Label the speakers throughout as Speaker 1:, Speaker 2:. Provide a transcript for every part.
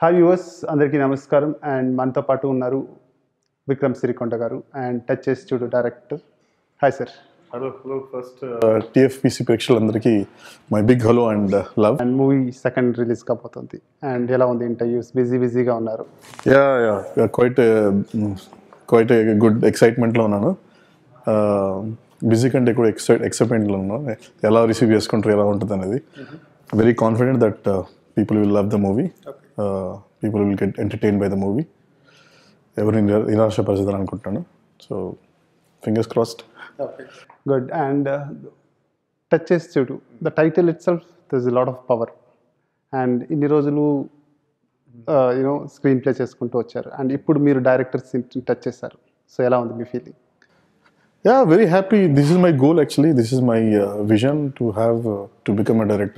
Speaker 1: Hi yours అందరికీ నమస్కారం and మనతో పాటు ఉన్నారు విక్రమ్ సిరికొండ గారు అండ్ టచ్ చేసి చూడు director hi sir
Speaker 2: hello hello first TFPC ప్రేక్షకులందరికీ my big hello and love
Speaker 1: and movie second release కాబోతుంది అండ్ ఎలా ఉంది ఇంటర్వ్యూస్ బిజీ బిజీగా ఉన్నారు
Speaker 2: yeah yeah quite quite good ఎక్సైట్మెంట్లో ఉన్నాను బిజీ కంటే కూడా ఎక్సైట్ ఎక్సైట్మెంట్లో ఉన్నాను ఎలా రిసీవ్ చేసుకుంటారు ఎలా ఉంటుంది అనేది very confident that people will love the movie people will get entertain by the movie ఎవరిని నిరా- నిరాశపరచదని అనుకుంటున్నాను so fingers crossed
Speaker 1: good and touch చేసి చూడు the title itself does lot of power and ఇన్ని రోజులు యూనో స్క్రీన్ ప్లే చేసుకుంటూ వచ్చారు అండ్ ఇప్పుడు మీరు డైరెక్టర్స్ టచ్ చేశారు సో ఎలా ఉంది మీ feeling
Speaker 2: Yeah, very happy. This is my goal actually. This is my uh, vision to have uh, to become a director.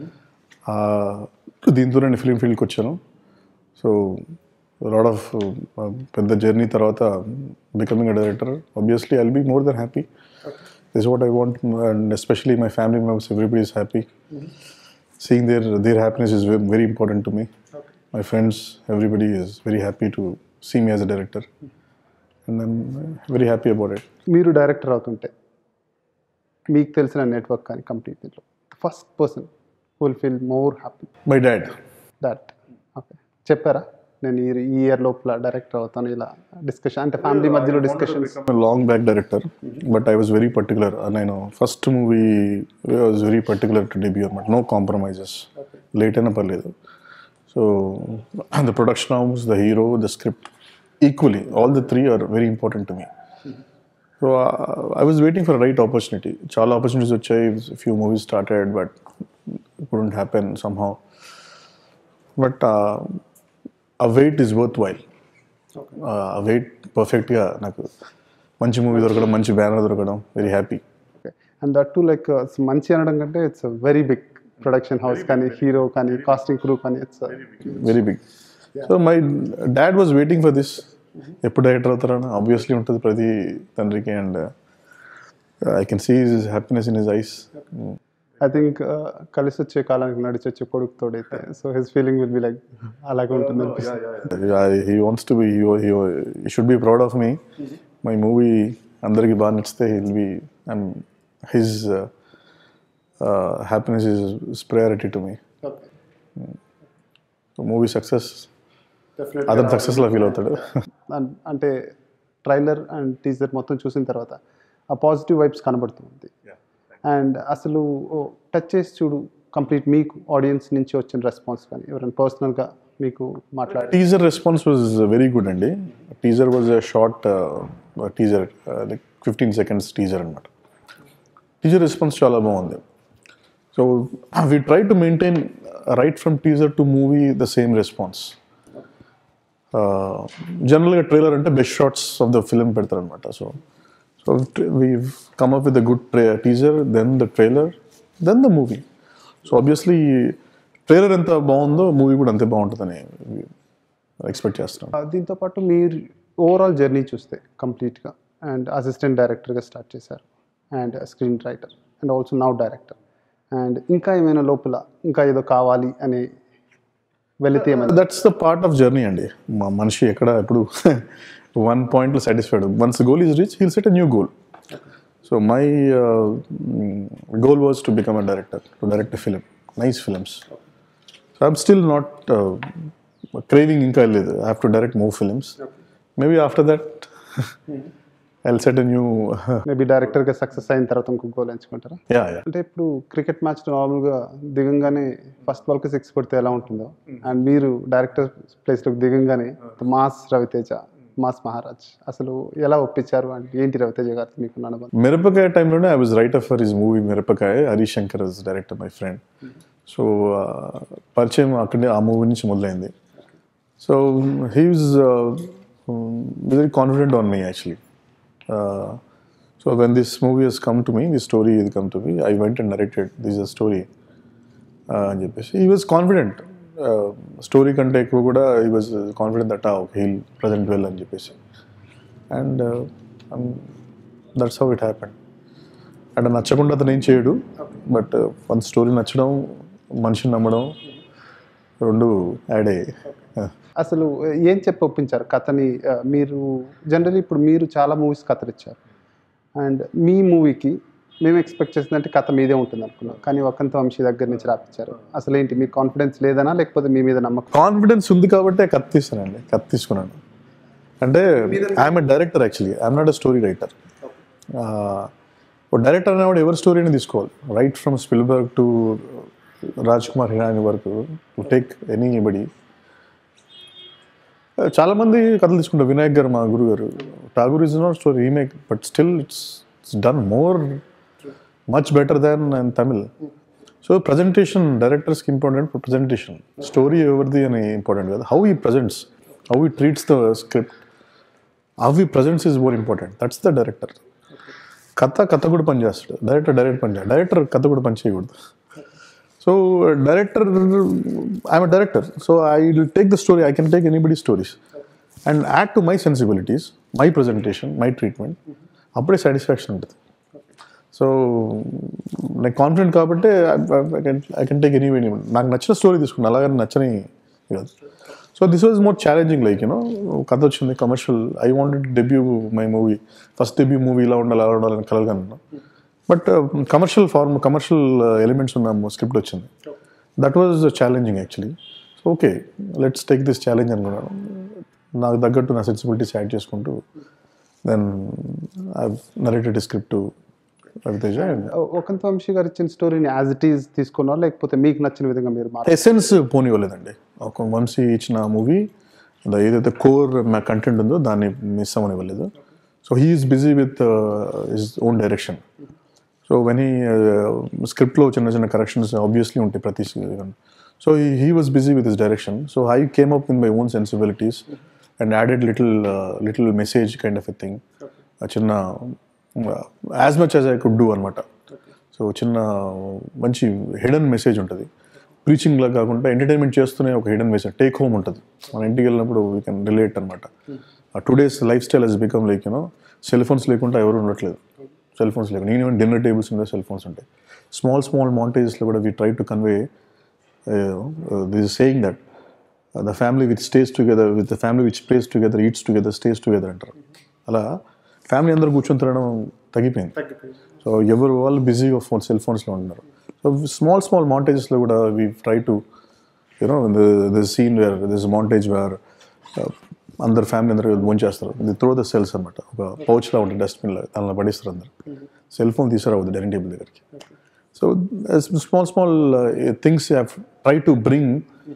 Speaker 2: దీంతో నేను ఫిలిం ఫీల్డ్కి వచ్చాను సో లాట్ ఆఫ్ పెద్ద జర్నీ తర్వాత becoming a director obviously I'll be more than happy this what I want and especially my family members everybody is happy seeing their their happiness is very important to me my friends everybody is very happy to see me as a director and I'm very happy about it
Speaker 1: మీరు director అవుతుంటే మీకు తెలిసిన network కానీ complete దీంట్లో first person will feel more happy
Speaker 2: my dad
Speaker 1: that okay చెప్పారా నేను ఈ ఈ ఇయర్ లోపల డైరెక్టర్ అవుతాను ఇలా డిస్కషన్ అంటే ఫ్యామిలీ మధ్యలో discussions
Speaker 2: long back director but I was very particular నేను first movie was very particular to debut అనమాట నో కాంప్రమైజెస్ లేట్ అయినా పర్లేదు so the production house the hero the script equally all the three are very important to me so I was waiting for right opportunity చాలా opportunities వచ్చాయి few movies started but couldn't happen somehow but ఆ wait is worthwhile ఆ wait పర్ఫెక్ట్గా నాకు మంచి movie దొరకడం మంచి banner దొరకడం very happy
Speaker 1: okay and that to like మంచి అనడం కంటే it's very big production house కానీ హీరో కానీ కాస్టింగ్ క్రూ కానీ it's
Speaker 2: very big so my dad was waiting for this ఎప్పుడు డైరెక్టర్ అవుతారని ఆబ్వియస్లీ ఉంటుంది ప్రతి తండ్రికి and I can see his happiness in his eyes
Speaker 1: I think కలిసి వచ్చే కాలానికి నడిచి వచ్చే కొడుకు తోడైతే so his feeling will be like అలాగే ఉంటుంది అనిపిస్తుంది
Speaker 2: he wants to be he should be proud of me my movie అందరికి బాగా నచ్చితే he'll be and his happiness is priority to me movie success అతను సక్సెస్లో ఫీల్ అవుతాడు
Speaker 1: అన్- అంటే ట్రైలర్ అండ్ టీజర్ మొత్తం చూసిన తర్వాత ఆ పాజిటివ్ వైబ్స్ కనబడుతుంది అండ్ అసలు టచ్ చేసి చూడు కంప్లీట్ మీకు ఆడియన్స్ నుంచి వచ్చిన రెస్పాన్స్ కానీ ఎవరైనా పర్సనల్గా మీకు మాట్లాడి
Speaker 2: teaser response was very good అండి teaser was a short teaser like fifteen seconds teaser అనమాట టీజర్ రెస్పాన్స్ చాలా బాగుంది so we try to maintain right from teaser to movie the same response జనరల్గా ట్రైలర్ అంటే best shorts of the film పెడతారనమాట so so we come up with the good teaser then the trailer then the movie so obviously trailer ఎంత బాగుందో movie కూడా అంతే బాగుంటుందని expect చేస్తున్నాను
Speaker 1: ఆ, దీంతో పాటు మీరు ఓవరాల్ జర్నీ చూస్తే కంప్లీట్గా అండ్ అసిస్టెంట్ డైరెక్టర్గా స్టార్ట్ చేశారు and screenwriter and also now director and ఇంకా ఏమైనా లోపల ఇంకా ఏదో కావాలి అని వెళితే ఏమైనా
Speaker 2: that's the part of journey అండి మా మనిషి ఎక్కడ ఎప్పుడు వన్ పాయింట్లో satisfied once goal is reach he'll set a new goal so my goal was to become a director to direct film nice films so I'm still not craving ఇంకా లేదు I have to direct move films maybe after that I'll set a new
Speaker 1: maybe డైరెక్టర్గా success అయిన తర్వాత ఇంకో goal ఎంచుకుంటారా
Speaker 2: yeah yeah
Speaker 1: అంటే ఇప్పుడు cricket match నార్మల్గా దిగంగానే first బాల్కి six కొడితే ఎలా ఉంటుందో అండ్ మీరు డైరెక్టర్ ప్లేస్లోకి దిగంగానే మాస్ రవితేజ మాస్ మహారాజ్ అసలు ఎలా ఒప్పించారు అండ్ ఏంటి రవితేజ గారికి మీకు అనుబంధం
Speaker 2: మిరపకాయ టైంలోనే I was writer for his movie Mirapakay Harish Shankar is director my friend so పరిచయం అక్కడే ఆ మూవీ నుంచి మొదలైంది so he was very confident on me actually so when this movie he's come to me this story ఇది come to me I went and narrated this a story అని చెప్పేసి ఈ was confident story కంటే ఎక్కువ కూడా he was confident that okay he'll present well అని చెప్పేసి and that's how it happened అంటే నచ్చకుండా అతను ఏం చేయడు బట్ వన్ స్టోరీ నచ్చడం మనిషిని నమ్మడం రెండు యాడ్ అయ్యాయి
Speaker 1: అసలు ఏం చెప్పి ఒప్పించారు కథని ఆ, మీరు జనరల్లీ ఇప్పుడు మీరు చాలా మూవీస్ కథలు ఇచ్చారు అండ్ మీ మూవీకి మేము ఎక్స్పెక్ట్ చేసిందంటే కథ మీదే ఉంటుంది అనుకున్నాం కానీ వకంత వంశీ దగ్గర నుంచి రాపించారు అసలు ఏంటి మీకు కాన్ఫిడెన్స్ లేదనా లేకపోతే మీ మీద నమ్మకం
Speaker 2: కాన్ఫిడెన్స్ ఉంది కాబట్టి కత్తి తీసానండి కత్తి తీసుకున్నాను అంటే I'm a director actually I'm not a story writer director అనేవాడు ఎవరి స్టోరీని తీసుకోవాలి right from Spielberg to Raj Kumar Hirani వరకు టు టేక్ ఎనీ బడి చాలా మంది కథలు తీసుకుంటారు వినాయక్ గారు మా గురువు గారు Tagore is not story remake but still it's it's done more much better than in Tamil so presentation డైరెక్టర్స్కి ఇంపార్టెంట్ ప్రజెంటేషన్ స్టోరీ ఎవరిది అని ఇంపార్టెంట్ కదా how he presents how he treats the script how he presents is more important that's the director కథ కథ కూడా పని చేస్తాడు director direct పని చేయాలి డైరెక్టర్ కథ కూడా పని చేయకూడదు so director I'm director so I will take the story I can take anybody stories and add to my sensibilities my presentation my treatment అప్పుడే సాటిస్ఫాక్షన్ ఉంటుంది సో నాకు కాన్ఫిడెంట్ కాబట్టి I can take any any నాకు నచ్చిన story తీసుకున్నాను అలాగని నచ్చని కాదు so this was more challenging like you know కథ వచ్చింది commercial I wanted debut my movie first debut movie ఇలా ఉండాలి అలా ఉండాలని కలగలను but commercial form commercial elements ఉన్న స్క్రిప్ట్ వచ్చింది that was challenging actually so okay let's take this challenge అనుకున్నాను నాకు తగ్గట్టు నా సెన్సిబిలిటీస్ యాడ్ చేసుకుంటూ then I narrated script Raviteja and
Speaker 1: Vakkantham Vamsi గారు ఇచ్చిన స్టోరీని యాజ్ ఇట్ ఈజ్ తీసుకున్నారా లేకపోతే మీకు నచ్చిన విధంగా మీరు మాట్లాడారు
Speaker 2: ఎసెన్స్ పోనివ్వలేదండి ఒక వంశీ ఇచ్చిన మూవీ ఏదైతే కోర్ కంటెంట్ ఉందో దాన్ని మిస్ అవ్వనివ్వలేదు so he's busy with his own direction so when ఈ స్క్రిప్ట్లో చిన్న చిన్న కరెక్షన్స్ ఆబ్వియస్లీ ఉంటాయి ప్రతి so he was busy with his direction so I came up in my own sensibilities and added little little message kind of a thing చిన్న as much as I could do అనమాట so చిన్న మంచి hidden message ఉంటుంది preaching లా కాకుండా entertainment చేస్తూనే ఒక hidden message take home ఉంటుంది మన ఇంటికి వెళ్ళినప్పుడు వీ కెన్ రిలేట్ అనమాట two days lifestyle he's become like you know cell phones లేకుండా ఎవరు ఉండట్లేదు సెల్ ఫోన్స్ లేకుండా నేను ఈవెన్ డిన్నర్ టేబుల్స్ మీద సెల్ ఫోన్స్ ఉంటాయి స్మాల్ స్మాల్ మాంటేజెస్లో కూడా we try to convey this saying that the family with stays together with the family which plays together eats together stays together అంటారు అలా family అందరూ కూర్చొని తినడం తగ్గిపోయింది సో ఎవరు వాళ్ళు బిజీగా ఫోన్ సెల్ ఫోన్స్లో ఉన్నారు సో స్మాల్ స్మాల్ మాంటేజెస్లో కూడా we try to you know the scene where this montage where అందరు ఫ్యామిలీ అందరూ భోంచేస్తారు ఇది త్రో ద సెల్స్ అనమాట ఒక పౌచ్లా ఉంటుంది డస్ట్బిన్లో దానిలో పడేస్తారు అందరు సెల్ ఫోన్ తీసుకురావద్దు డైనింగ్ టేబుల్ దగ్గరికి so small small things have try to bring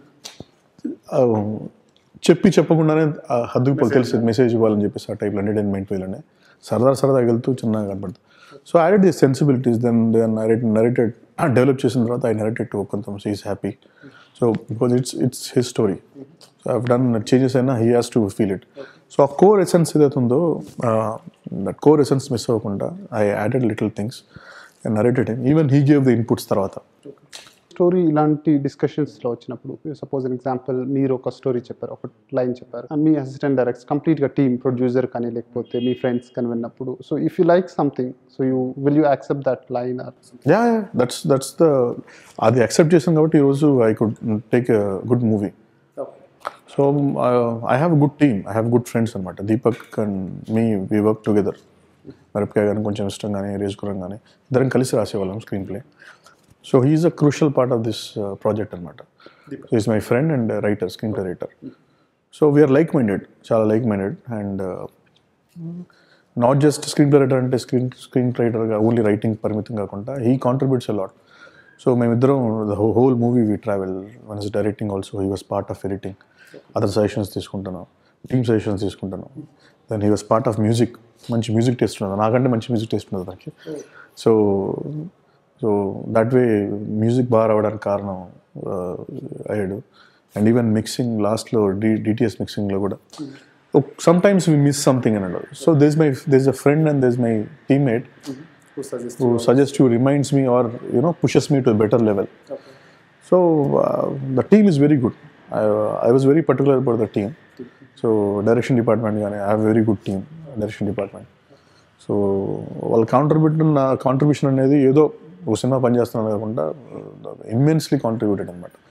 Speaker 2: చెప్పి చెప్పకుండానే ఆ హద్దుకు పోయి తెలిసి మెసేజ్ ఇవ్వాలని చెప్పేసి ఆ టైప్లో ఎంటర్టైన్మెంట్ వేయాలనే సరదా సరదా వెళ్తూ చిన్నగా కనపడుతుంది so I added the sensibilities then then narrate narrated develop చేసిన తర్వాత ఐ నరేటెడ్ టు కొంత is happy so because it's it's his story so I've done changes అయినా he has to feel it so ఆ core essence ఏదైతే ఉందో that core essence miss అవ్వకుండా I added little things and narrated even he gave the inputs తర్వాత
Speaker 1: story ఇలాంటి డిస్కషన్స్లో వచ్చినప్పుడు suppose an example మీరు ఒక స్టోరీ చెప్పారు ఒక లైన్ చెప్పారు అండ్ మీ అసిస్టెంట్ డైరెక్ట్స్ కంప్లీట్గా టీమ్ ప్రొడ్యూసర్ కానీ లేకపోతే మీ ఫ్రెండ్స్ కానీ విన్నప్పుడు so if you like something so you will you accept that line or
Speaker 2: yeah that's that's the అది యాక్సెప్ట్ చేసాం కాబట్టి ఈరోజు I could take good movie so I have good team I have good friends అనమాట Deepak and me we work together Mirapakay కానీ కొంచెం ఇష్టం కానీ రేసుకురం కానీ ఇద్దరం కలిసి రాసేవాళ్ళం screen screenplay so he's a crucial part of this project అనమాట is my friend and writer screenplay writer so we are like minded చాలా like minded and not just screenplay writer అంటే స్క్రీన్ స్క్రీన్ రైటర్గా only writing పరిమితం కాకుండా he contributes a lot so మేమిద్దరం the whole movie we travel one is directing also he was part of editing other suggestions తీసుకుంటాను team suggestions తీసుకుంటాను then he was part of music మంచి music taste ఉన్నది నాకంటే మంచి music taste ఉన్నది దానికి so so that way music బాగా రావడానికి కారణం అయ్యాడు అండ్ ఈవెన్ మిక్సింగ్ లాస్ట్లో డి డిటిఎస్ మిక్సింగ్లో కూడా sometimes we miss something అన్నాడు so this my this a friend and this my teammate who suggests you, reminds me, or you know, pushes me to a better level. So uh, the team is very good. I, I was very particular about the team. So direction department, గానీ, I have a very good team, direction department. So వాళ్ళ contribution contribution అనేది ఏదో ఒక సినిమా పనిచేస్తున్నాను కాకుండా immensely contributed అనమాట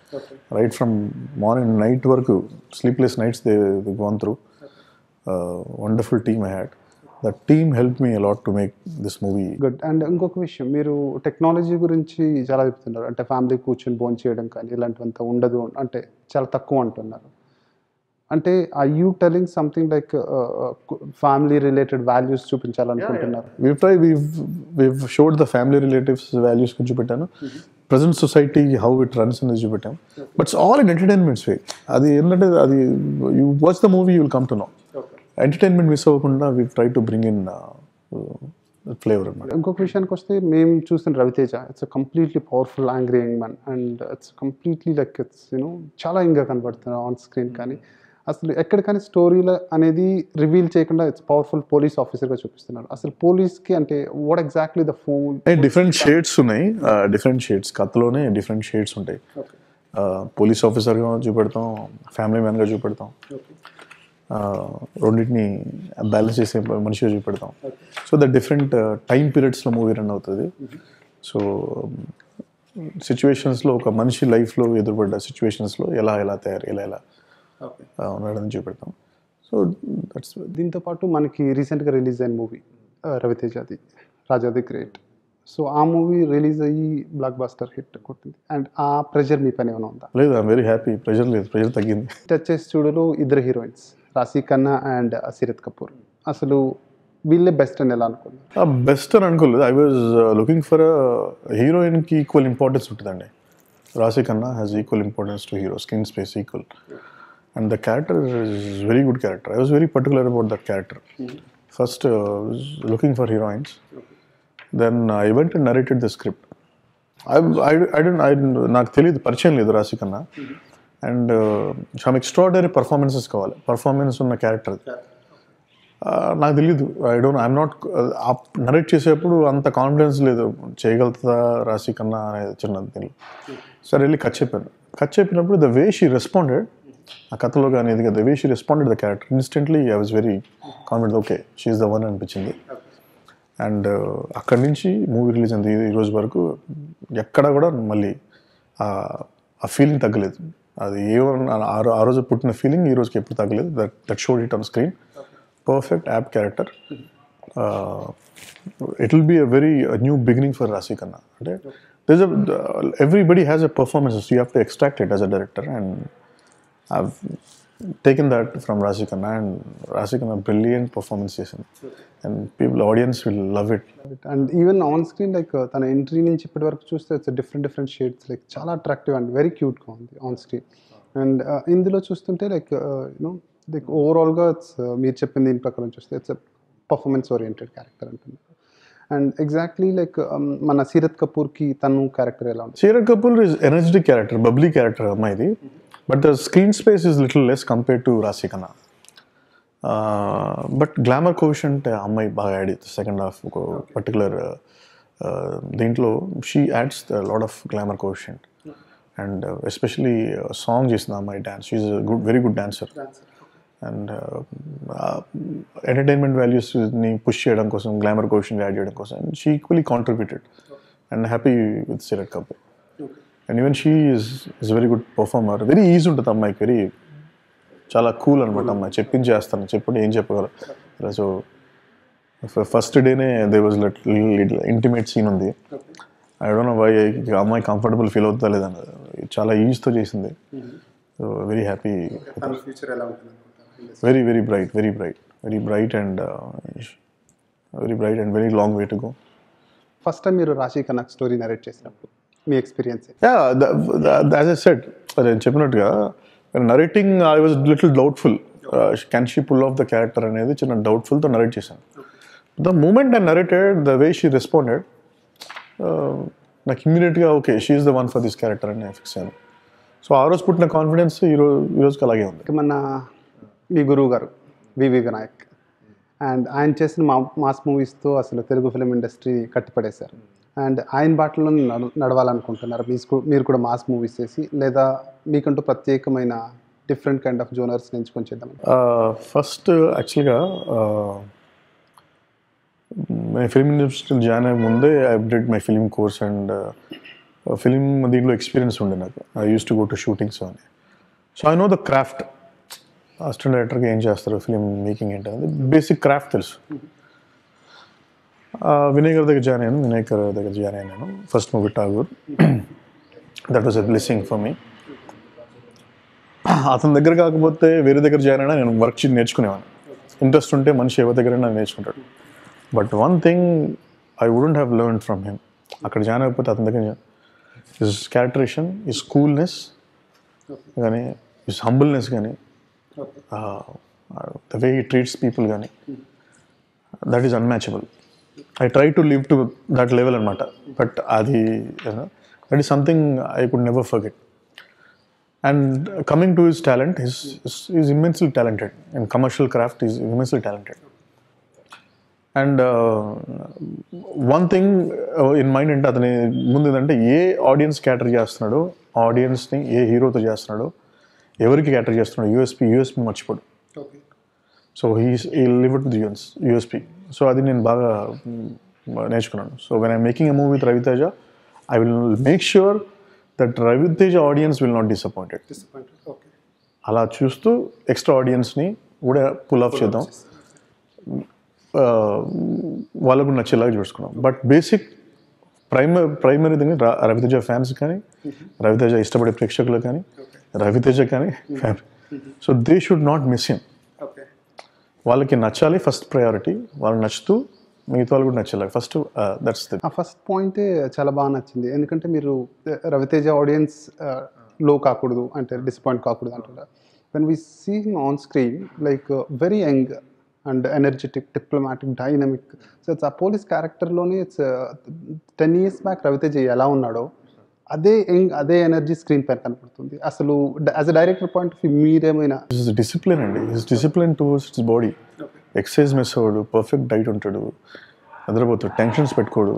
Speaker 2: right from morning night వరకు sleepless nights they gone through wonderful team I had the team help me a lot to make this movie
Speaker 1: good and ఇంకొక విషయం మీరు టెక్నాలజీ గురించి చాలా చెప్తున్నారు అంటే ఫ్యామిలీ కూర్చొని భోజనం చేయడం కానీ ఇలాంటివంతా ఉండదు అంటే చాలా తక్కువ అంటున్నారు అంటే I you telling something like family related values చూపించాలనుకుంటున్నారు
Speaker 2: we've tried we've we've showed the family relatives values కొంచెం పెట్టాను present society how it runs అనేది చూపెట్టాం but it's all in entertainments way అది ఏంటంటే అది you watch the movie you'll come to know entertainment miss అవ్వకుండా we try to bring in flavour అనమాట
Speaker 1: ఇంకొక విషయానికి వస్తే మేము చూసిన Ravi Teja it's completely powerful angry young man and it's completely like it's you know చాలా ఇంగా కనబడుతున్నారు ఆన్ స్క్రీన్ కానీ అసలు ఎక్కడ కానీ స్టోరీలో అనేది రివీల్ చేయకుండా ఇట్స్ పవర్ఫుల్ పోలీస్ ఆఫీసర్గా చూపిస్తున్నారు అసలు పోలీస్కి అంటే what exactly the phone
Speaker 2: different shades ఉన్నాయి డిఫరెంట్ షేడ్స్ కథలోనే డిఫరెంట్ షేడ్స్ ఉంటాయి పోలీస్ ఆఫీసర్గా చూపెడతాం ఫ్యామిలీ మ్యాన్గా చూపెడతాం uh, రెండింటిని బ్యాలెన్స్ చేసే మనిషిగా చూపెడతాం సో ద డిఫరెంట్ టైం పీరియడ్స్లో మూవీ రన్ అవుతుంది సో సిచ్యువేషన్స్లో ఒక మనిషి లైఫ్లో ఎదురుపడ్డ సిచ్యువేషన్స్లో ఎలా ఎలా తయారు ఎలా ఎలా uh, ఉన్నాడని చూపెడతాం సో దట్స్
Speaker 1: దీంతో పాటు మనకి రీసెంట్గా రిలీజ్ అయిన మూవీ రవితేజది రాజాది గ్రేట్ సో ఆ మూవీ రిలీజ్ అయ్యి బ్లాక్ బాస్టర్ హిట్ కొట్టింది అండ్ ఆ ప్రెషర్ మీ పని ఏమైనా ఉందా
Speaker 2: లేదు ఐమ్ వెరీ హ్యాపీ ప్రెషర్ లేదు ప్రెషర్ తగ్గింది
Speaker 1: టచెస్ చూడలో ఇద్దరు హీరోయిన్స్ రాశీ ఖన్నా అండ్ సిరత్ కపూర్ అసలు వీళ్ళే బెస్ట్ అని ఎలా అనుకున్నారు
Speaker 2: బెస్ట్ అని అనుకోలేదు ఐ వాజ్ లుకింగ్ ఫర్ హీరోయిన్కి ఈక్వల్ ఇంపార్టెన్స్ ఉంటుందండి Raashi Khanna has equal importance to hero screen space equal and the character is very good character I was very particular about that character first looking for heroines then I went and narrated the script I I don't I నాకు తెలియదు పరిచయం లేదు Raashi Khanna and చాలా extraordinary performances కావాలి performance ఉన్న character నాకు తెలియదు I don't I'm not narrate చేసేప్పుడు అంత కాన్ఫిడెన్స్ లేదు చేయగలుగుతుందా రాశి కన్నా అనేది చిన్న తెలియదు సరే వెళ్ళి కట్ చెప్పాను కట్ చెప్పినప్పుడు ద వే షీ రెస్పాండెడ్ ఆ కథలో కానీ ఇది the way she responded the character instantly I was very confident okay she's the one అనిపించింది అండ్ అక్కడి నుంచి మూవీ రిలీజ్ అయింది ఈ రోజు వరకు ఎక్కడ కూడా మళ్ళీ ఆ ఫీలింగ్ తగ్గలేదు అది ఏ ఆ రో- ఆ రోజు పుట్టిన ఫీలింగ్ ఈ రోజుకి ఎప్పుడు తగ్గలేదు that that showed it on screen perfect app character it will be a very new beginning for Raashi Khanna అంటే this everybody has a performances you have to extract it as a director and I've taken that from Rashi Khanna and Rashi Khanna brilliant performance చేసింది and people audience will love it
Speaker 1: and even on screen like తన entry నుంచి ఇప్పటి వరకు చూస్తే it's different different shades like చాలా attractive and very క్యూట్గా ఉంది on screen and ఇందులో చూస్తుంటే లైక్ యూనో లైక్ ఓవరాల్గా ఇట్స్ మీరు చెప్పిన దీని ప్రకారం చూస్తే ఇట్స్ పర్ఫార్మెన్స్ ఓరియంటెడ్ క్యారెక్టర్ అంటున్నారు అండ్ ఎగ్జాక్ట్లీ లైక్ మన సీరత్ కపూర్కి తను క్యారెక్టర్ ఎలా ఉంటుంది
Speaker 2: Seerat Kapoor is energetic character bubbly character అమ్మాయిది but the screen space is little less compare to Raashi Khanna but glamour quotient అమ్మాయి బాగా యాడ్ అవుతుంది సెకండ్ హాఫ్ ఒక పర్టికులర్ దీంట్లో she adds the lot of glamour quotient and especially song చేసింది అమ్మాయి dance she's good very good dancer and entertainment వాల్యూస్ని push చేయడం కోసం గ్లామర్ కోషన్ యాడ్ చేయడం కోసం she equally contributed and happy with Seerat Kapoor and even she is is very good performer very easy ఉంటుంది అమ్మాయికి very చాలా కూల్ అనమాట అమ్మాయి చెప్పించేస్తాను చెప్పండి ఏం చెప్పగలరు సో ఫస్ట్ డేనే దే వాజ్ ఇంటిమేట్ సీన్ ఉంది ఐ డోంట్ నో వై అమ్మాయి కంఫర్టబుల్ ఫీల్ అవుతుందా లేదని చాలా ఈజ్తో చేసింది సో వెరీ హ్యాపీ
Speaker 1: ఫ్యూచర్ ఎలా ఉంటుంది
Speaker 2: very very bright very bright very bright and very bright and very long way to go
Speaker 1: first time మీరు Raashi Khanna story narrate చేసినప్పుడు మీ experience
Speaker 2: yeah as a set నేను చెప్పినట్టుగా narrating I was little doubtful can she pull off the character అనేది చిన్న డౌట్ఫుల్తో narrate చేశాను the moment I narrated the way she responded నాకు ఇమ్మీడియట్గా okay she's the one for this character అని fix అయ్యాను సో ఆ రోజు పుట్టిన కాన్ఫిడెన్స్ ఈ రోజు ఈ రోజుకి అలాగే ఉంది
Speaker 1: ఇక మన మీ గురువు గారు వివి వినాయక్ అండ్ ఆయన చేసిన మా మాస్ మూవీస్తో అసలు తెలుగు ఫిలిం ఇండస్ట్రీ కట్టిపడేశారు అండ్ ఆయన బాటలో నడ- నడవాలనుకుంటున్నారు మీ స్కూ- మీరు కూడా మాస్ మూవీస్ చేసి లేదా మీకంటూ ప్రత్యేకమైన డిఫరెంట్ కైండ్ ఆఫ్ జోనర్స్ ఎంచుకొని చేద్దాం
Speaker 2: ఫస్ట్ యాక్చువల్గా నేను ఫిల్మ్ ఇండస్ట్రీ జాయిన్ అయ్యే ముందే I did my film course and film దీంట్లో ఎక్స్పీరియన్స్ ఉండే నాకు I use to go to shootings అని so I know the craft assistant డైరెక్టర్గా ఏం చేస్తారు ఫిలిం మేకింగ్ ఏంటి అనేది బేసిక్ క్రాఫ్ట్ తెలుసు ఆ, వినయ్ గారి దగ్గర జాయిన్ అయ్యాను వినయ్ గారి దగ్గర జాయిన్ అయ్యాను first movie Tagore that was a blessing for me అతని దగ్గర కాకపోతే వేరే దగ్గర జాయిన్ అయినా నేను వర్క్ నేర్చుకునేవాడిని ఇంట్రెస్ట్ ఉంటే మనిషి ఎవరి దగ్గరైనా నేర్చుకుంటాడు but one thing I wouldn't have learn from him అక్కడ జాయిన్ అయిపోతే అతని దగ్గర ఇస్ క్యారెక్టరేషన్ ఇస్ కూల్నెస్ కానీ ఇస్ హంబుల్నెస్ కానీ the way he treats people కానీ that is unmatchable I try to live to that level అనమాట but అది that is something I could never forget and coming to his talent his is immensely talented and commercial craft is immensely talented and one thing in mind అంటే అతని ముందు ఏంటంటే ఏ audience క్యాటర్ చేస్తున్నాడో ఆడియన్స్ని ఏ హీరోతో చేస్తున్నాడో ఎవరికి క్యాటర్ చేస్తున్నాడో యూఎస్పీ యూఎస్పీ మర్చిపోడు
Speaker 1: ఓకే
Speaker 2: సో హీస్ ఈ లివ్ ఇట్ ది యూఎన్స్ యూఎస్పీ సో అది నేను బాగా మ్, నేర్చుకున్నాను so when I making a movie with Ravi Teja I will make sure that Ravi Teja audience will not disappointed
Speaker 1: disappointed okay
Speaker 2: అలా చూస్తూ ఎక్స్ట్రా ఆడియన్స్ని కూడా పుల్ ఆఫ్ చేద్దాం ఆ, వాళ్ళకు నచ్చేలాగా చూసుకున్నాం but basic primary primary thing ర- రవితేజ ఫ్యాన్స్ కానీ రవితేజ ఇష్టపడే ప్రేక్షకులు కానీ రవితేజ కానీ family so they should not miss him
Speaker 1: okay
Speaker 2: వాళ్ళకి నచ్చాలి ఫస్ట్ ప్రయారిటీ వాళ్ళు నచ్చుతూ మిగతా వాళ్ళు కూడా నచ్చేలాగా first that's the
Speaker 1: uh first పాయింటే చాలా బాగా నచ్చింది ఎందుకంటే మీరు uh, రవితేజ ఆడియన్స్ లో కాకూడదు అంటే డిసప్పాయింట్ కాకూడదు అంటారు when we see on screen like very young and energetic diplomatic dynamic so it's uh police క్యారెక్టర్లోనే it's ten years back Ravi Teja ఎలా ఉన్నాడో అదే యంగ్ అదే ఎనర్జీ స్క్రీన్ పైన కనపడుతుంది అసలు as a director point of view మీరేమైనా
Speaker 2: ఇస్ డిసిప్లిన్ అండి is discipline towards it's body exercise miss అవ్వడు పర్ఫెక్ట్ డైట్ ఉంటాడు నిద్రపోతాడు టెన్షన్స్ పెట్టుకోడు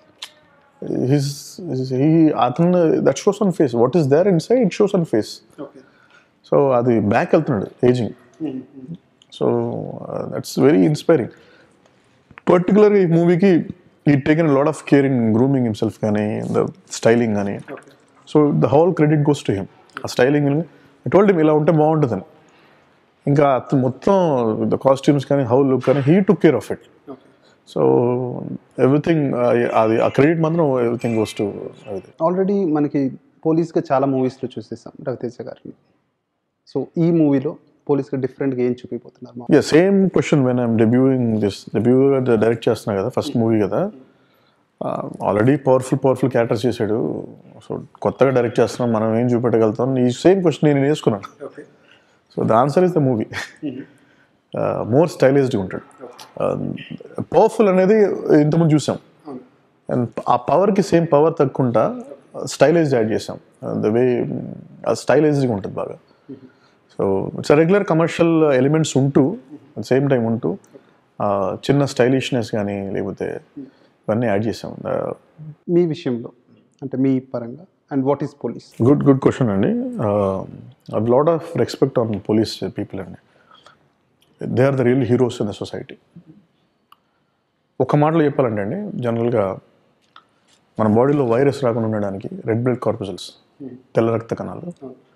Speaker 2: హిస్ హీ అతను that shows on face what is there inside it shows on face
Speaker 1: okay
Speaker 2: so అది back వెళ్తున్నాడు ageing so that's very inspiring పర్టికులర్గా ఈ మూవీకి ఈ taken lot of care in grooming himself కానీ the styling కానీ so the whole credit goes to him ఆ styling told him ఇలా ఉంటే బాగుంటుందని ఇంకా అతను మొత్తం ద కాస్ట్యూమ్స్ కానీ హౌ లుక్ కానీ he took care of it
Speaker 1: okay
Speaker 2: so everything అది ఆ క్రెడిట్ మాత్రం ఎవ్రీథింగ్ గోస్ టు అది
Speaker 1: ఆల్రెడీ మనకి పోలీస్గా చాలా మూవీస్లో చూసేసాం రవితేజ గారిని సో ఈ మూవీలో పోలీస్గా డిఫరెంట్గా ఏం చూపిపోతున్నారు మా
Speaker 2: yeah same question when I'm debuting this debut direct చేస్తున్నా కదా ఫస్ట్ మూవీ కదా ఆల్రెడీ పవర్ఫుల్ పవర్ఫుల్ క్యారెక్టర్స్ చేశాడు సో కొత్తగా డైరెక్ట్ చేస్తున్నాం మనం ఏం చూపెట్టగలుగుతాం ఈ సేమ్ క్వశ్చన్ నేను వేసుకున్నాను
Speaker 1: okay
Speaker 2: so the answer is the movie more స్టైలైజ్డ్గా ఉంటాడు పవర్ఫుల్ అనేది ఇంతకుముందు చూసాం అండ్ ఆ పవర్కి సేమ్ పవర్ తగ్గకుండా స్టైలైజ్డ్ యాడ్ చేసాం ద వే స్టైలైజ్డ్గా ఉంటుంది బాగా so it's regular commercial elements ఉంటూ అట్ సేమ్ టైం ఉంటూ ఆ, చిన్న స్టైలిష్నెస్ కానీ లేకపోతే ఇవన్నీ యాడ్ చేసాం
Speaker 1: మీ విషయంలో అంటే మీ పరంగా and what is police
Speaker 2: good good question అండి lot of respect on police people అండి they are the real heroes in the society ఒక మాటలో చెప్పాలంటే అండి జనరల్గా మన బాడీలో వైరస్ రాకుండా ఉండడానికి రెడ్ బ్లడ్ కార్పసల్స్ తెల్ల రక్త కణాలు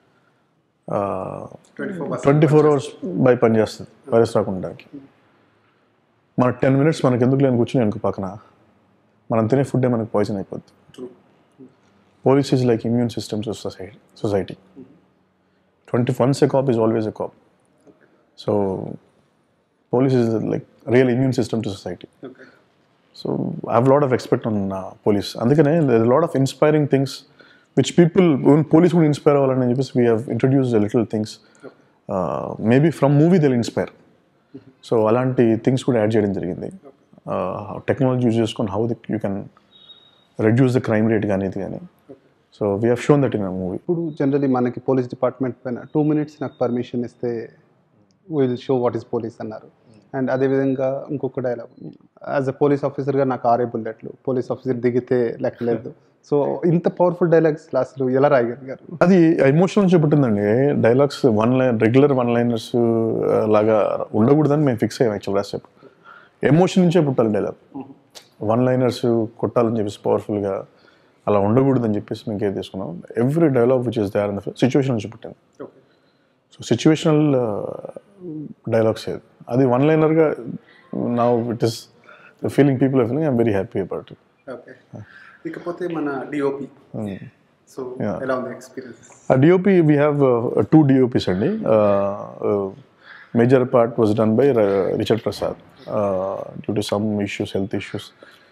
Speaker 2: ట్వంటీ ఫోర్ అవర్స్ బై పని చేస్తుంది వైరస్ రాకుండా ఉండడానికి మన టెన్ మినిట్స్ మనకి ఎందుకు లేని కూర్చుని అనుకో పక్కన మనం తినే ఫుడ్డే మనకు పాయిజన్ అయిపోద్ది police is like immune systems of society society twenty once a cop is always a cop so police is like real immune system to society so I have lot of expect on police అందుకనే lot of inspiring things which people police కూడా inspire అవ్వాలని చెప్పేసి we have introduce little things maybe from movie Dil inspire so అలాంటి things కూడా add చేయడం జరిగింది technology use చేసుకొని how the you can reduce the crime rate కానీ ఇది కానీ so we have shown that in a movie
Speaker 1: ఇప్పుడు జనరలీ మనకి పోలీస్ డిపార్ట్మెంట్ పైన టూ మినిట్స్ నాకు పర్మిషన్ ఇస్తే will show what is police అన్నారు అండ్ అదేవిధంగా ఇంకొక డైలాగ్ యాజ్ అ పోలీస్ ఆఫీసర్గా నాకు ఆరే బుల్లెట్లు పోలీస్ ఆఫీసర్ దిగితే లెక్కలేదు సో ఇంత పవర్ఫుల్ డైలాగ్స్ అసలు ఎలా రాయగలిగారు
Speaker 2: అది ఎమోషన్ నుంచి పుట్టిందండి dialogues one line regular one liners లాగా ఉండకూడదని మేము ఫిక్స్ అయ్యాం యాక్చువల్ రాసేపు ఎమోషన్ నుంచే పుట్టాలి డైలాగ్ వన్ లైనర్స్ కొట్టాలని చెప్పేసి పవర్ఫుల్గా అలా ఉండకూడదని చెప్పేసి మేము కేర్ తీసుకున్నాం every dialogue which is there in the situation నుంచి పుట్టింది సో సిచ్యువేషనల్ డైలాగ్స్ ఏది అది వన్ లైనర్గా నా it is feeling people are feeling I'm very happy about it
Speaker 1: okay ఇకపోతే మన డిఓపి సో ఎలా ఉంది ఎక్స్పీరియన్స్
Speaker 2: ఆ DOP we have two DOPs అండి major part was done by Richard Prasad due to some issues health issues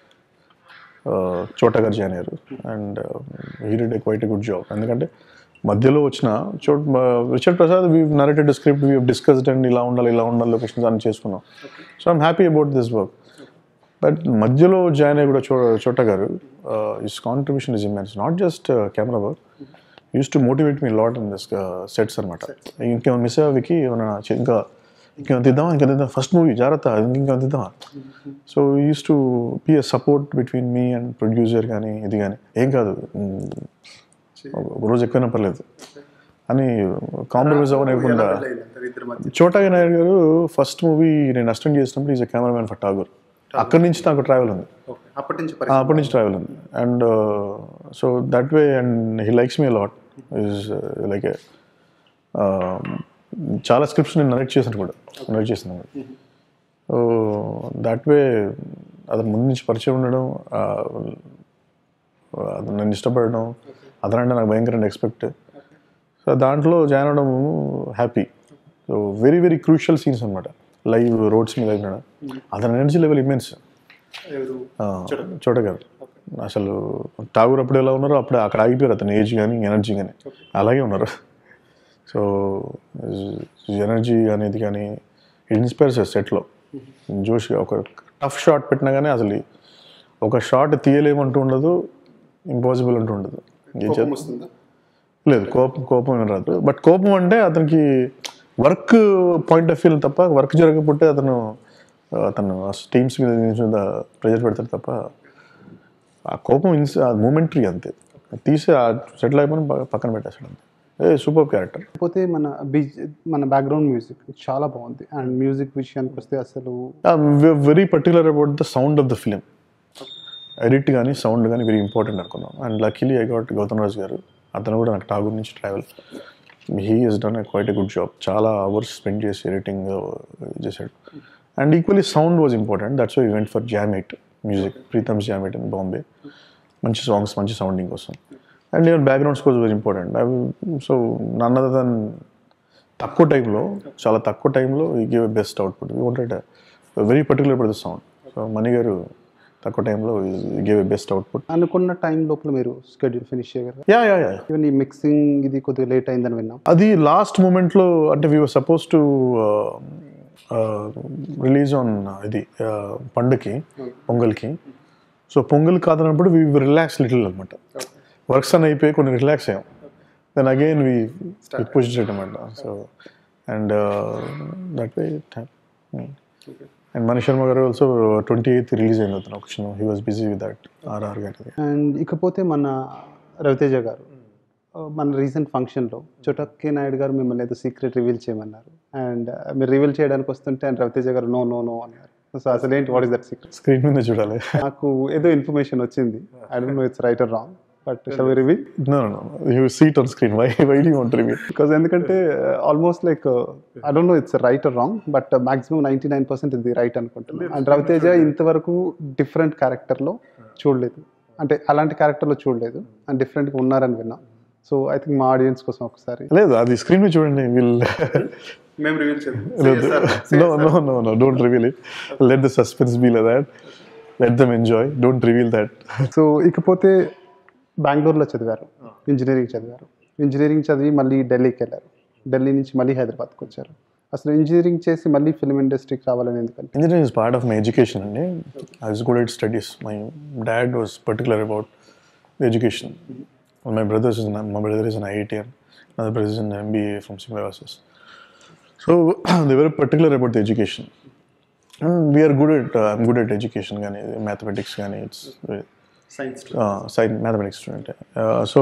Speaker 2: Chota garu join అయ్యారు and he did quite a good job ఎందుకంటే మధ్యలో వచ్చిన Chota Richard Prasad we narrated script we discussed and ఇలా ఉండాలి ఇలా ఉండాలి లొకేషన్స్ అన్ని చేసుకున్నాం so I'm happy about this work but మధ్యలో జాయిన్ అయ్యి కూడా చో Chota garu is contribution is immense not just camera work used to motivate me lot in this sets అనమాట ఇంకేమైనా మిస్ అయ్యేవికి ఏమైనా చే- ఇంకా ఇంకేమైనా తీద్దామా ఇంకా తీద్దాం ఫస్ట్ మూవీ జాగ్రత్త ఇంకేమైనా తీద్దామా so used to be a support between me and producer కానీ ఇది కానీ ఏం కాదు మ్, ఒక రోజు ఎక్కువైనా పర్లేదు అని కాంప్రమైజ్ అవ్వలేకుండా
Speaker 1: ఇద్దరు మధ్య
Speaker 2: చోటా నాయుడు గారు ఫస్ట్ మూవీ నేను అసిస్టెంట్ చేసినప్పుడు is a cameraman for Tagore అక్కడి నుంచి నాకు ట్రావెల్ ఉంది
Speaker 1: ఓకే అప్పటి నుంచి
Speaker 2: ఆ, అప్పటి నుంచి ట్రావెల్ ఉంది and so that way and he likes me lot is like చాలా స్క్రిప్ట్స్ నేను నరేట్ చేశాను కూడా నరేట్ చేశాను కూడా సో దట్ వే అతను ముందు నుంచి పరిచయం ఉండడం ఆ, అతను నన్ను ఇష్టపడడం అతనంటే నాకు భయంకరమైన ఎక్స్పెక్ట్ సో దాంట్లో జాయిన్ అవ్వడం happy so very very crucial scenes అనమాట లైవ్ రోడ్స్ మీద అయిపోయినా అతని ఎనర్జీ లెవెల్ ఇమెన్స్
Speaker 1: ఎవరు
Speaker 2: చూడగారు అసలు ఠాగూర్ అప్పుడు ఎలా ఉన్నారో అప్పుడే అక్కడ ఆగిపోయారు అతని ఏజ్ కానీ ఎనర్జీ కానీ అలాగే ఉన్నారు సో ఎనర్జీ అనేది కానీ ఇన్స్పైర్స్ సెట్లో జోష్గా ఒక టఫ్ షాట్ పెట్టినా కానీ అసలు ఒక షాట్ తీయలేమంటూ ఉండదు ఇంపాసిబుల్ అంటూ ఉండదు ఏం చేద్దాం?
Speaker 1: వస్తుందా
Speaker 2: లేదు కోపం కోపం ఏం రాదు బట్ కోపం అంటే అతనికి వర్క్ పాయింట్ ఆఫ్ వ్యూ తప్ప వర్క్ జరగకపోతే అతను అతను టీమ్స్ మీద దీని మీద ప్రెజర్ పెడతాడు తప్ప ఆ కోపం ఇన్స్ ఆ మూమెంటరీ అంతే తీసి ఆ సెటిల్ అయిపోయి ప- పక్కన పెట్టేస్తాడు అంతే ఏ సూపర్ క్యారెక్టర్
Speaker 1: కాకపోతే మన బీజ్ మన బ్యాక్గ్రౌండ్ మ్యూజిక్ చాలా బాగుంది అండ్ మ్యూజిక్ విషయానికి వస్తే అసలు
Speaker 2: very particular about the sound of the film edit కానీ సౌండ్ కానీ వెరీ ఇంపార్టెంట్ అనుకున్నాం and luckily I got Gautam Raju garu అతను కూడా నాకు టాగూర్ నుంచి travel he is done quite a good job చాలా అవర్స్ స్పెండ్ చేసి ఎడిటింగ్ చేశాడు and equally sound was important that's why event for జామిట్ మ్యూజిక్ ప్రీతమ్స్ జామిట్ ఇన్ బాంబే మంచి సాంగ్స్ మంచి సౌండింగ్ కోసం and even background scores very important so none other than తక్కువ టైంలో చాలా తక్కువ టైంలో ఈ give best output we wanted very particular per the sound so Mani garu తక్కువ టైంలో గివ్ బెస్ట్ అవుట్పుట్
Speaker 1: అనుకున్న టైం లోపల మీరు స్కెడ్యూల్ ఫినిష్ చేయగలరా
Speaker 2: యా యా యా
Speaker 1: ఈవెన్ ఈ మిక్సింగ్ ఇది కొద్దిగా లేట్ అయిందని విన్నాం
Speaker 2: అది లాస్ట్ మూమెంట్లో అంటే we were suppose to release on ఇది uh, పండుగకి పొంగల్కి సో పొంగల్ కాదన్నప్పుడు వీ రిలాక్స్ లిటిల్ అనమాట వర్క్స్ అని అయిపోయి కొన్ని రిలాక్స్ అయ్యాం దెన్ అగైన్ వీ పుష్ అనమాట so and that way and Mani Sharma garu also twenty eighth release అయింది అతను ఒక he was busy with that RR గారి
Speaker 1: అండ్ ఇకపోతే మన రవితేజ గారు ఆ, మన రీసెంట్ ఫంక్షన్లో చోటక్కే నాయుడు గారు మిమ్మల్ని ఏదో సీక్రెట్ రివీల్ చేయమన్నారు అండ్ మీరు రివీల్ చేయడానికి వస్తుంటే and Ravi Teja garu no no no అన్నారు సో అసలు ఏంటి what is that secret
Speaker 2: screen మీద చూడాలి
Speaker 1: నాకు ఏదో ఇన్ఫర్మేషన్ వచ్చింది I don't know it's right or wrong but shall reveal
Speaker 2: no no you see it on screen why why do want reveal
Speaker 1: because ఎందుకంటే almost like I don't know it's right or wrong but maximum ninety nine percent ఇది right అనుకుంటున్నాను and Ravi Teja ఇంతవరకు different క్యారెక్టర్లో చూడలేదు అంటే అలాంటి క్యారెక్టర్లో చూడలేదు అండ్ డిఫరెంట్గా ఉన్నారని విన్నాం సో ఐ థింక్ మా ఆడియన్స్ కోసం ఒకసారి
Speaker 2: లేదు అది స్క్రీన్ మీద చూడండి విల్
Speaker 1: మేము reveal
Speaker 2: no no no no don't reveal it let the suspense be like that let them enjoy don't reveal that
Speaker 1: so ఇకపోతే బెంగళూరులో చదివారు ఇంజనీరింగ్ చదివారు ఇంజనీరింగ్ చదివి మళ్ళీ ఢిల్లీకి వెళ్ళారు ఢిల్లీ నుంచి మళ్ళీ హైదరాబాద్కి వచ్చారు అసలు ఇంజనీరింగ్ చేసి మళ్ళీ ఫిల్మ్ ఇండస్ట్రీకి రావాలని ఎందుకంటే
Speaker 2: engineering is part of my education అండి I was good at studies my dad was particular about education my brothers is my brother is an IITian mother brother is an MBA from Symbiosis so they very particular about the education we're good at I'm good at education కానీ mathematics కానీ it's
Speaker 1: science
Speaker 2: సైన్ mathematics student so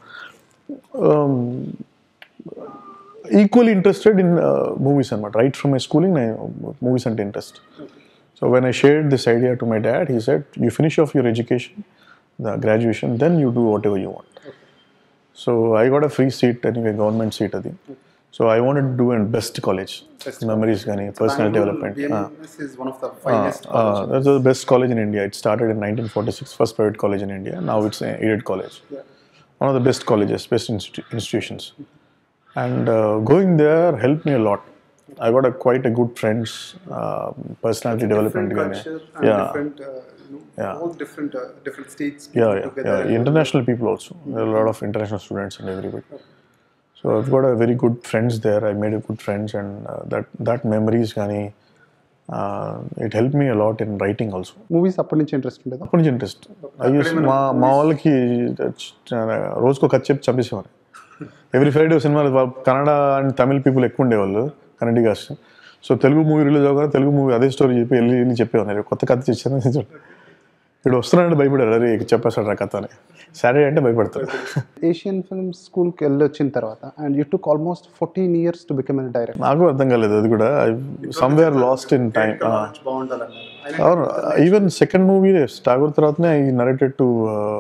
Speaker 2: equally interested in movies అనమాట right from my schooling movies అంటే interest so when I shared this idea to my dad he said you finish off your education the graduation, then you do whatever you want. So I got a free seat, anyway, government seat అది. So I wanted to do in best college. Memories కానీ personal development. Ah.
Speaker 1: is one of the finest
Speaker 2: Uh, that's the best college in India. It started in 1946, first private college in India. Now it's an aided college. One of the best colleges, best institu- institutions. And uh, going there helped me a lot. I got a quite a good friends, uh, personality development.
Speaker 1: different
Speaker 2: gaani.
Speaker 1: culture and
Speaker 2: Yeah.
Speaker 1: different, uh, you know,
Speaker 2: Yeah.
Speaker 1: all different uh, different states
Speaker 2: Yeah,
Speaker 1: put
Speaker 2: yeah,
Speaker 1: together.
Speaker 2: yeah. International people also. There are a lot of international students and everybody. So I've got a very good friends there. I made a good friends, and uh, that that memories, Gani, uh, it helped me a lot in writing also.
Speaker 1: Movies అప్పటి నుంచి interest ఉండేదా
Speaker 2: అప్పటి నుంచి interest I use మా మా వాళ్ళకి రోజుకు ఒక కథ చెప్పి చంపేసేవారు ఎవ్రీ ఫ్రైడే సినిమాలు వా- కన్నడ అండ్ తమిళ పీపుల్ ఎక్కువ ఉండేవాళ్ళు Kannadigas so Telugu movie release అవ్వగానే తెలుగు మూవీ అదే స్టోరీ చెప్పి వెళ్ళి వెళ్ళి చెప్పేవారు కొత్త కథ తెచ్చాను ఇక్కడ వస్తున్నాడంటే భయపడారు అరే ఇక చెప్పేస్తాడు రా కథ అని సాటర్డే అంటే భయపడతారు
Speaker 1: ఏషియన్ ఫిల్మ్ స్కూల్కి వెళ్ళి వచ్చిన తర్వాత and you took almost fourteen years to become an director
Speaker 2: నాకు అర్థం కాలేదు అది కూడా సమ్వేర్ లాస్ట్ ఇన్ టైం అవును ఈవెన్ సెకండ్ మూవీ టాగూర్ తర్వాతనే ఈ నరేటెడ్ టు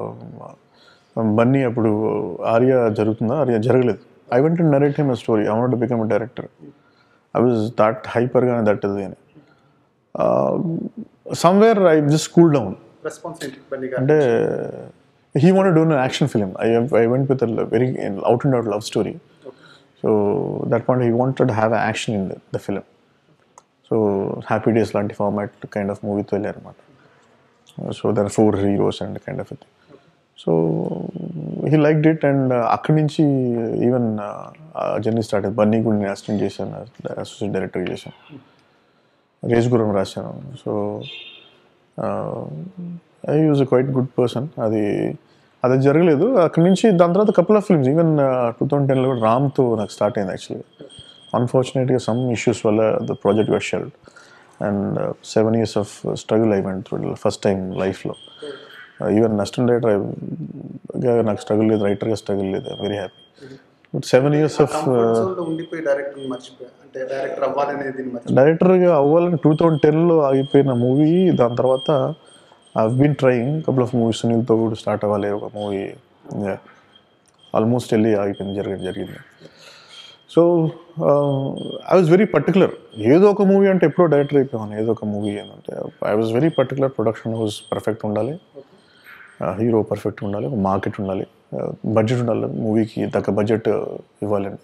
Speaker 2: బన్నీ అప్పుడు ఆర్య జరుగుతుందా ఆర్య జరగలేదు I went narrate him story I want become director I was that హైపర్గా దట్ అది అని somewhere I just cool down
Speaker 1: response ఏంటి బన్నీ
Speaker 2: అంటే he want do action film I I went with very out and out love story so that point he wanted have action in the film so happy days లాంటి format kind of మూవీతో వెళ్ళారనమాట so there four heroes and kind of so he like did and అక్కడి నుంచి even journey start అయింది బన్నీ కూడా నేను assistant చేశాను associate director చేశాను రేస్ గురం రాశాను so I use quite good person అది అది జరగలేదు అక్కడి నుంచి దాని తర్వాత couple of films even two thousand టెన్లో కూడా రామ్తో నాకు స్టార్ట్ అయింది యాక్చువల్లీ అన్ఫార్చునేట్గా సమ్ ఇష్యూస్ వల్ల the project was shelved and seven years of struggle I went first time లైఫ్లో ఈవెన్ అసిస్టెంట్ రైటర్గా నాకు స్ట్రగుల్ లేదు రైటర్గా స్ట్రగుల్ లేదు very happy but seven years of
Speaker 1: ఉండిపోయి డైరెక్టర్ మర్చిపోయా అంటే డైరెక్టర్ అవ్వాలనేది మర్చిపోయా
Speaker 2: డైరెక్టర్గా అవ్వాలని టూ థౌజండ్ టెన్లో ఆగిపోయిన మూవీ దాని తర్వాత I been trying couple of movies సునీల్తో కూడా స్టార్ట్ అవ్వాలి ఒక మూవీ ఆల్మోస్ట్ వెళ్ళి ఆగిపోయింది జరిగింది జరిగింది so I was very particular ఏదో ఒక మూవీ అంటే ఎప్పుడో డైరెక్టర్ అయిపోయాను ఏదో ఒక మూవీ ఏంటంటే I was very particular production house perfect ఉండాలి హీరో పర్ఫెక్ట్ ఉండాలి ఒక మార్కెట్ ఉండాలి బడ్జెట్ ఉండాలి మూవీకి తగ్గ బడ్జెట్ ఇవ్వాలని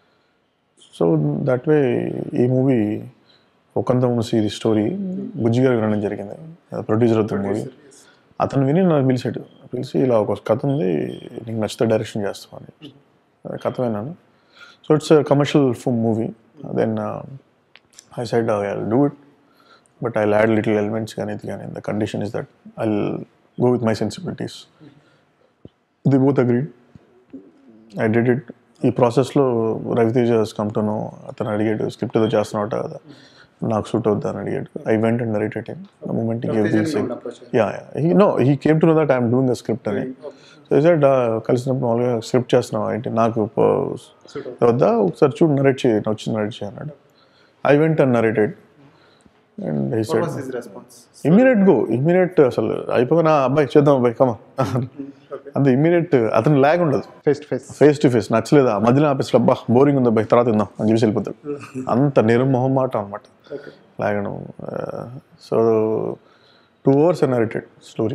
Speaker 2: సో దట్ వే ఈ మూవీ ఒకంత ముసి ఇది స్టోరీ బుజ్జి గారు వినడం జరిగింది ప్రొడ్యూసర్ అవుతుంది మూవీ అతను విని నన్ను పిలిచాడు పిలిచి ఇలా ఒక కథ ఉంది నీకు నచ్చితే డైరెక్షన్ చేస్తాం అని కథ విన్నాను so it's commercial film movie then I side I do it but I add little elements కానీ ఇది కానీ the condition is that I go with my sensibilities the both agreed I did it ఈ ప్రాసెస్లో Raviteja come to no అతను అడిగాడు script ఏదో చేస్తున్నావు కదా నాకు సూట్ అవుద్దా అని అడిగాడు I went and narrated him moment gave this yeah he know he came to know that I'm doing a script అని సో సెడ్ కలిసినప్పుడు మామూలుగా స్క్రిప్ట్ చేస్తున్నావు ఏంటి నాకు ప- వద్దా ఒకసారి చూడు నరేట్ చేయి నేను వచ్చి నరేట్ చేయి అన్నాడు I went and narrated and he said
Speaker 1: response
Speaker 2: immediate go immediate అసలు అయిపోయినా అబ్బాయి చేద్దాం అబ్బాయి కమా అంత ఇమ్మీడియట్ అతను లాగ్ ఉండదు
Speaker 1: face to face
Speaker 2: face to face నచ్చలేదా మధ్యలో ఆపేసి అబ్బా బోరింగ్ ఉంది అబ్బాయి తర్వాత తిందాం అని చెప్పేసి వెళ్ళిపోతాడు అంత నిర్మోహం మాట అనమాట లాగడం so two hours narrated story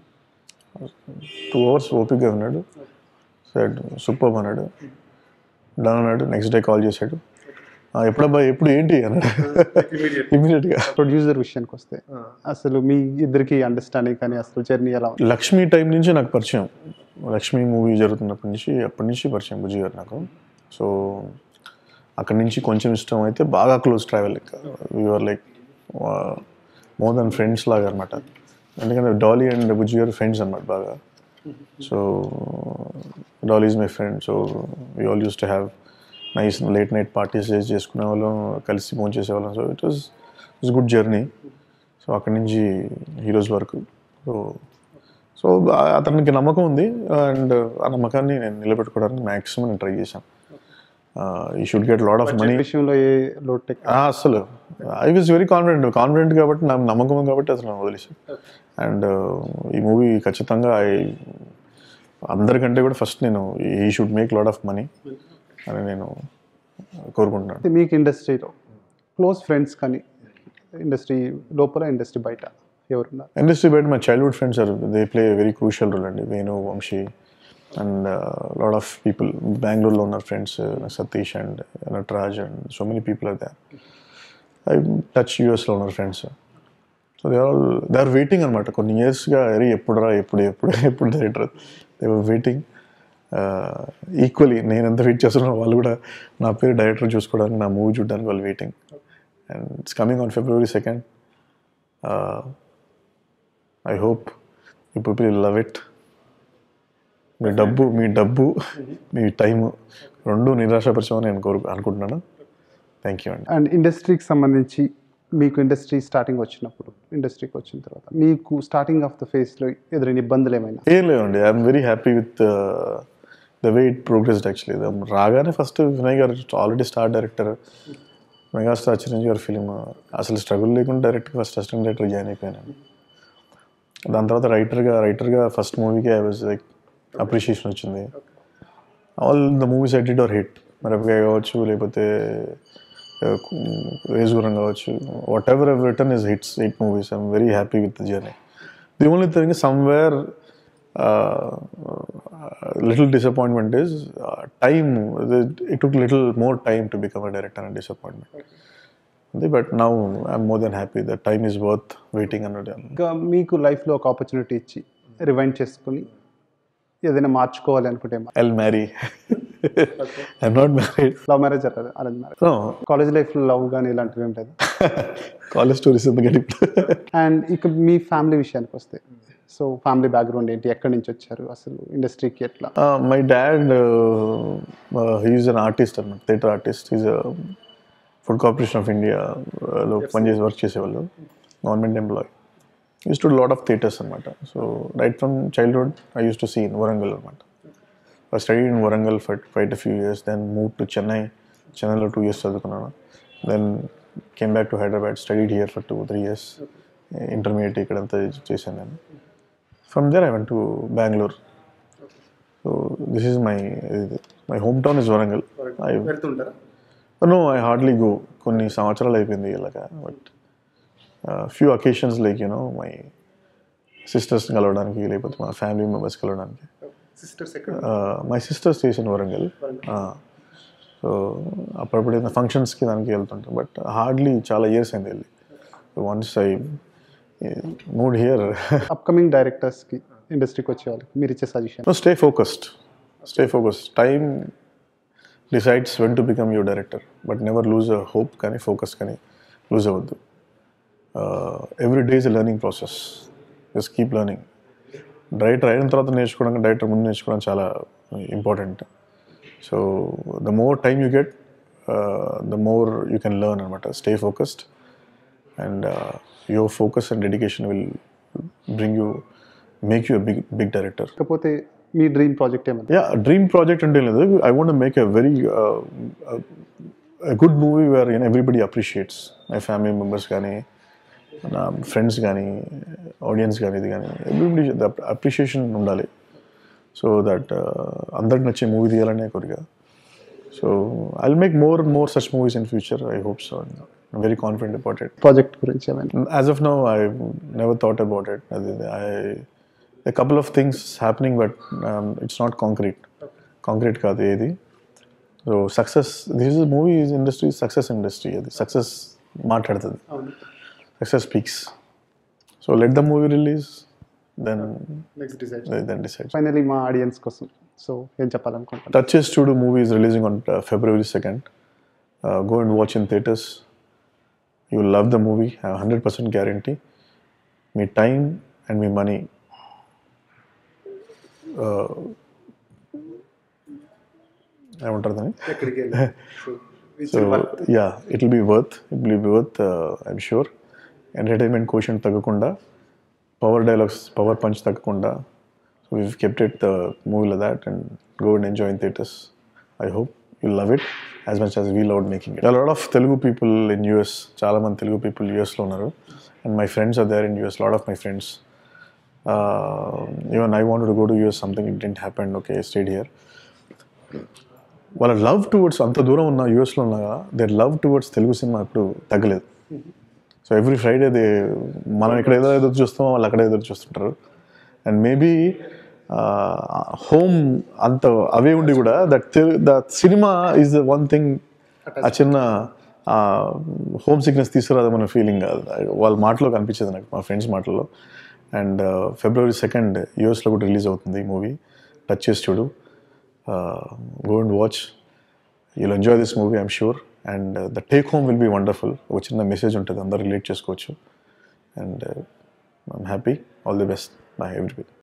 Speaker 2: two hours ఓపిక్గా ఉన్నాడు సైడ్ సూపర్ అన్నాడు డన్ అన్నాడు నెక్స్ట్ డే కాల్ చేశాడు "ఆ, ఎప్పుడబ్బా ఎప్పుడు ఏంటి అన్నాడు ఇమీడియట్గా
Speaker 1: ప్రొడ్యూసర్ విషయానికి వస్తే అసలు మీ ఇద్దరికి అండర్స్టాండింగ్ కానీ అసలు జర్నీ ఎలా ఉంది
Speaker 2: లక్ష్మి టైం నుంచి నాకు పరిచయం లక్ష్మి మూవీ జరుగుతున్నప్పటి నుంచి అప్పటి నుంచి పరిచయం బుజ్జి గారు నాకు సో అక్కడి నుంచి కొంచెం ఇష్టం అయితే బాగా close travel you are like more than friends లాగా అనమాట ఎందుకంటే డాలీ అండ్ బుజ్జి గారు ఫ్రెండ్స్ అన్నమాట బాగా so Dolly is my friend so we all use to have nice late night parties చేసుకునే వాళ్ళం కలిసి ఫోన్ చేసేవాళ్ళం so it was it's good journey so అక్కడి నుంచి హీరోస్ వరకు సో సో ఆ- అతనికి నమ్మకం ఉంది అండ్ ఆ నమ్మకాన్ని నేను నిలబెట్టుకోవడానికి మ్యాక్సిమం నేను ట్రై చేశాను ఈ should get lot of money
Speaker 1: విషయంలో ఏ లోడ్ టెక్
Speaker 2: అసలు I was very confident confident కాబట్టి నాకు నమ్మకం ఉంది కాబట్టి అసలు నన్ను వదిలేసాను అండ్ ఈ మూవీ ఖచ్చితంగా ఐ అందరికంటే కూడా ఫస్ట్ నేను ఈ should make lot of money అని నేను కోరుకుంటున్నాను
Speaker 1: అయితే మీకు ఇండస్ట్రీలో క్లోజ్ ఫ్రెండ్స్ కానీ ఇండస్ట్రీ లోపల ఇండస్ట్రీ బయట ఎవరున్నారు
Speaker 2: ఇండస్ట్రీ బయట my childhood friends are they play very crucial role అండి Venu Vamshi and lot of people బెంగళూరులో ఉన్న friends Satish and Nataraj and so many people are there I touch యూఎస్లో ఉన్నారు friends so they all they are waiting అనమాట కొన్ని ఇయర్స్గా అరే ఎప్పుడురా ఎప్పుడు ఎప్పుడు ఎప్పుడు director they are waiting equally నేను ఎంత వెయిట్ చేస్తున్నానో వాళ్ళు కూడా నా పేరు డైరెక్టర్ చూసుకోవడానికి నా మూవీ చూడడానికి వాళ్ళు waiting and it's coming on February second I hope you people love it మీ డబ్బు మీ డబ్బు మీ టైము రెండు నిరాశపరచమని నేను కోరు అనుకుంటున్నాను థ్యాంక్ యూ అండి
Speaker 1: అండ్ ఇండస్ట్రీకి సంబంధించి మీకు ఇండస్ట్రీ స్టార్టింగ్ వచ్చినప్పుడు ఇండస్ట్రీకి వచ్చిన తర్వాత మీకు స్టార్టింగ్ ఆఫ్ ద ఫేస్లో ఎదురైన ఇబ్బందులు ఏమైనా
Speaker 2: ఏం లేదండి I'm very happy with the way it progressed actually రాగానే ఫస్ట్ వినయ్ గారు already star director megastar Chiranjeevi గారి ఫిలిం అసలు స్ట్రగుల్ లేకుండా డైరెక్ట్గా ఫస్ట్ అసిస్టెంట్ డైరెక్టర్ జాయిన్ అయిపోయాను దాని తర్వాత రైటర్గా రైటర్గా ఫస్ట్ మూవీకి ఐ వాజ్ లైక్ అప్రిషియేషన్ వచ్చింది all the movies I did are hit Mirapakaya కావచ్చు లేకపోతే రేజుగురం కావచ్చు whatever ever written is hits hit movies I'm very happy with the journey the only thing somewhere little disappointment is time it took little more time to become a director and disappointment అంతే but now I'm more than happy the time is worth waiting అన్నట్టు
Speaker 1: ఇంకా మీకు లైఫ్లో ఒక opportunity ఇచ్చి rewind చేసుకుని ఏదైనా మార్చుకోవాలి అనుకుంటే
Speaker 2: I'll marry I'm not married
Speaker 1: love marriage arrange marriage college లైఫ్లో లవ్ కానీ ఇలాంటివి ఏం లేదు
Speaker 2: కాలేజ్ స్టోరీస్ ఎందుకంటే ఇప్పుడు
Speaker 1: అండ్ ఇక మీ ఫ్యామిలీ విషయానికి వస్తే సో ఫ్యామిలీ బ్యాక్గ్రౌండ్ ఏంటి ఎక్కడి నుంచి వచ్చారు అసలు ఇండస్ట్రీకి ఎట్లా
Speaker 2: my dad he's an artist అనమాట theatre artist is food corporation of ఇండియాలో పనిచేసి వర్క్ చేసేవాళ్ళు government employee use to lot of theatres అనమాట so right from childhood I use to see in Warangal అనమాట I study in Warangal for quite a few years then move to Chennai చెన్నైలో two years చదువుకున్నాను then came back to Hyderabad studied here for two three years intermediate ఇక్కడంతా చేశాను నేను from there I went to Bengaluru so this is my my home town is Warangal ఐ
Speaker 1: వెళ్తుంటారా
Speaker 2: no I hardly go కొన్ని సంవత్సరాలు అయిపోయింది ఇలాగా but few occasions like you know my sisters కలవడానికి లేకపోతే మా ఫ్యామిలీ మెంబర్స్ కలవడానికి
Speaker 1: సిస్టర్స్ ఎక్కడ
Speaker 2: my sister stays in Warangal so అప్పుడప్పుడు ఏదైనా ఫంక్షన్స్కి దానికి వెళ్తుంటాం బట్ హార్డ్లీ చాలా ఇయర్స్ అయింది వెళ్ళి once I moved here
Speaker 1: upcoming డైరెక్టర్స్కి ఇండస్ట్రీకి వచ్చే వాళ్ళకి మీరు ఇచ్చే suggestion
Speaker 2: No, stay focused. Stay focused. Time decides when to become your director, but never lose a hope కానీ ఫోకస్ కానీ లూజ్ అవ్వద్దు every day is a learning process just keep learning director అయిన తర్వాత నేర్చుకోవడం డైరెక్టర్ ముందు నేర్చుకోవడం చాలా important so the more time you get the more you can learn అనమాట stay focused and your focus and dedication will bring you make you big big director
Speaker 1: కాకపోతే మీ dream project ఏమన్నా
Speaker 2: యా డ్రీమ్ ప్రాజెక్ట్ అంటే లేదు I want make a very good movie where you everybody appreciates my family members కానీ నా friends కానీ audience కానీ ఇది కానీ ఎవ్రీబడి అప్రిషియేషన్ ఉండాలి సో దట్ అందరికి నచ్చే మూవీ తీయాలనే కోరిక so I make more more such movies in future I hope so very confident about it
Speaker 1: project గురించి ఏమైనా
Speaker 2: as of now i never thought about it i a couple of things happening but um, it's not concrete concrete కాదు ఏది so success this is movie industry success industry అది success మాట్లాడుతుంది success speaks so let the movie release then
Speaker 1: next decide
Speaker 2: then decide
Speaker 1: finally మా audience కోసం సో ఏం చెప్పాలనుకుంటున్నాను
Speaker 2: Touches to Do movie is releasing on uh, February 2nd. Uh, go and watch in theaters. You will love the movie. I have 100% guarantee. Me time and me money. Uh, ఏమంటారు దాన్ని
Speaker 1: ఎక్కడికి
Speaker 2: so yeah it will be worth it will be worth I'm sure entertainment question తగ్గకుండా power dialogues power punch తగ్గకుండా so we kept it the మూవీలో that and go and enjoy in theatres I hope you love it as much as we love making it lot of Telugu people in US చాలా మంది Telugu people యూఎస్లో ఉన్నారు and my friends are there in US lot of my friends even I want to go to US something it didn't happen okay stayed here వాళ్ళ love towards అంత దూరం ఉన్న యూఎస్లో ఉన్నా దేర్ లవ్ టువర్డ్స్ తెలుగు సినిమా ఇప్పుడు తగ్గలేదు సో ఎవ్రీ ఫ్రైడే దే మనం ఇక్కడ ఏదో ఎదురు చూస్తామో వాళ్ళు అక్కడ ఎదురు చూస్తుంటారు అండ్ మేబీ హోమ్ అంత అవే ఉండి కూడా that the cinema is one thing ఆ చిన్న హోమ్ సిక్నెస్ తీసుకురాదన్న ఫీలింగ్ కాదు వాళ్ళ మాటలో కనిపించేది నాకు మా ఫ్రెండ్స్ మాటల్లో అండ్ ఫిబ్రవరి సెకండ్ యూఎస్లో కూడా రిలీజ్ అవుతుంది ఈ మూవీ టచ్ చేసి చూడు go and watch you'll enjoy this movie I'm sure and the take home will be wonderful ఒక చిన్న మెసేజ్ ఉంటుంది అందరూ రిలేట్ చేసుకోవచ్చు and I'm happy all the best bye every